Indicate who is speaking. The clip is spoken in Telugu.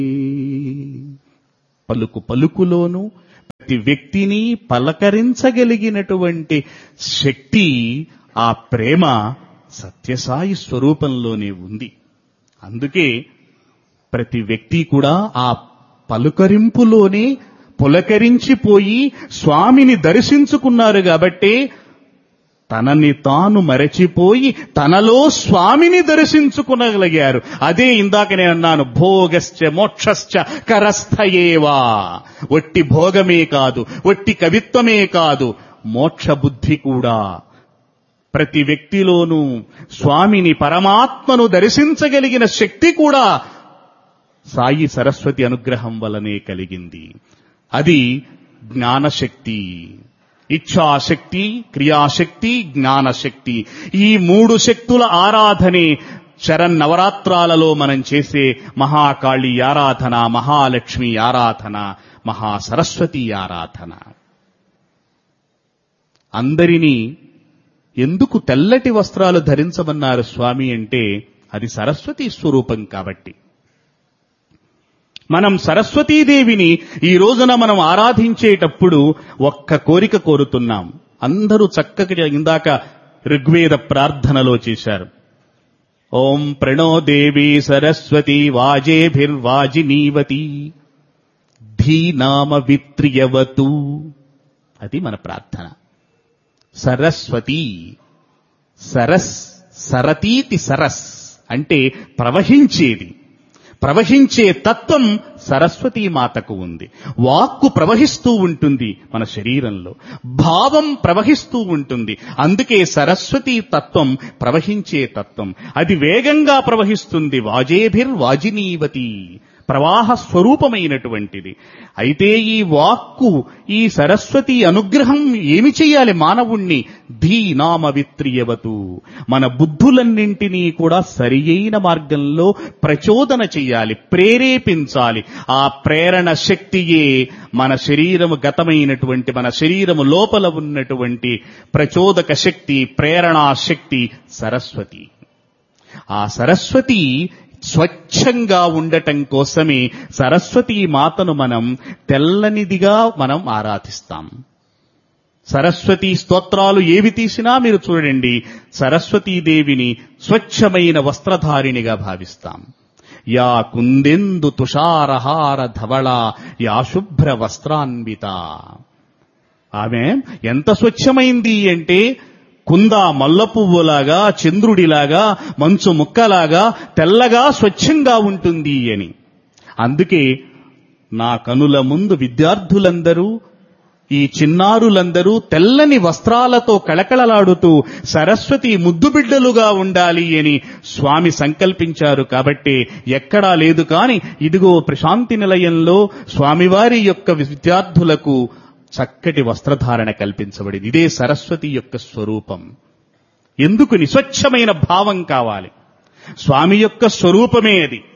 Speaker 1: పలుకు పలుకులోను ప్రతి వ్యక్తిని పలకరించగలిగినటువంటి శక్తి ఆ ప్రేమ సత్యసాయి స్వరూపంలోనే ఉంది అందుకే ప్రతి వ్యక్తి కూడా ఆ పలుకరింపులోనే పులకరించిపోయి స్వామిని దర్శించుకున్నారు కాబట్టే తనని తాను మరచిపోయి తనలో స్వామిని దర్శించుకునగలిగారు అదే ఇందాక నేను అన్నాను భోగశ్చ మోక్షశ్చ కరస్థయేవా ఒట్టి భోగమే కాదు ఒట్టి కవిత్వమే కాదు మోక్ష బుద్ధి కూడా ప్రతి వ్యక్తిలోనూ స్వామిని పరమాత్మను దర్శించగలిగిన శక్తి కూడా సాయి సరస్వతి అనుగ్రహం వలనే కలిగింది అది జ్ఞానశక్తి ఇచ్ఛాశక్తి క్రియాశక్తి జ్ఞానశక్తి ఈ మూడు శక్తుల ఆరాధనే శరన్నవరాత్రాలలో మనం చేసే మహాకాళి ఆరాధన మహాలక్ష్మి ఆరాధన మహాసరస్వతి ఆరాధన అందరినీ ఎందుకు తెల్లటి వస్త్రాలు ధరించమన్నారు స్వామి అంటే అది సరస్వతి స్వరూపం కాబట్టి మనం సరస్వతీదేవిని ఈ రోజున మనం ఆరాధించేటప్పుడు ఒక్క కోరిక కోరుతున్నాం అందరూ చక్కగా ఇందాక ఋగ్వేద ప్రార్థనలో చేశారు ఓం ప్రణో దేవి సరస్వతి వాజేభిర్వాజినీవతి ధీనామ విత్రియవతు అది మన ప్రార్థన సరస్వతి సరస్ సరతీతి సరస్ అంటే ప్రవహించేది ప్రవహించే తత్వం సరస్వతీ మాతకు ఉంది వాక్కు ప్రవహిస్తూ ఉంటుంది మన శరీరంలో భావం ప్రవహిస్తూ ఉంటుంది అందుకే సరస్వతీ తత్వం ప్రవహించే తత్వం అది వేగంగా ప్రవహిస్తుంది వాజేభిర్ వాజినీవతి ప్రవాహ స్వరూపమైనటువంటిది అయితే ఈ వాక్కు ఈ సరస్వతి అనుగ్రహం ఏమి చేయాలి మానవుణ్ణి ధీనామ విత్రియవతు మన బుద్ధులన్నింటినీ కూడా సరియైన మార్గంలో ప్రచోదన చేయాలి ప్రేరేపించాలి ఆ ప్రేరణ శక్తియే మన శరీరము గతమైనటువంటి మన శరీరము లోపల ఉన్నటువంటి ప్రచోదక శక్తి ప్రేరణా శక్తి సరస్వతి ఆ సరస్వతి స్వచ్ఛంగా ఉండటం కోసమే సరస్వతీ మాతను మనం తెల్లనిదిగా మనం ఆరాధిస్తాం సరస్వతి స్తోత్రాలు ఏవి తీసినా మీరు చూడండి సరస్వతీదేవిని స్వచ్ఛమైన వస్త్రధారిణిగా భావిస్తాం యా కుందెందు తుషారహార ధవళ యా శుభ్ర వస్త్రాన్విత ఆమె ఎంత స్వచ్ఛమైంది అంటే కుంద మల్ల పువ్వులాగా చంద్రుడిలాగా మంచు ముక్కలాగా తెల్లగా స్వచ్ఛంగా ఉంటుంది అని అందుకే నా కనుల ముందు విద్యార్థులందరూ ఈ చిన్నారులందరూ తెల్లని వస్త్రాలతో కళకళలాడుతూ సరస్వతి ముద్దు బిడ్డలుగా ఉండాలి అని స్వామి సంకల్పించారు కాబట్టి ఎక్కడా లేదు కాని ఇదిగో ప్రశాంతి నిలయంలో స్వామివారి యొక్క విద్యార్థులకు చక్కటి వస్త్రధారణ కల్పించబడింది ఇదే సరస్వతి యొక్క స్వరూపం ఎందుకు స్వచ్ఛమైన భావం కావాలి స్వామి యొక్క స్వరూపమే అది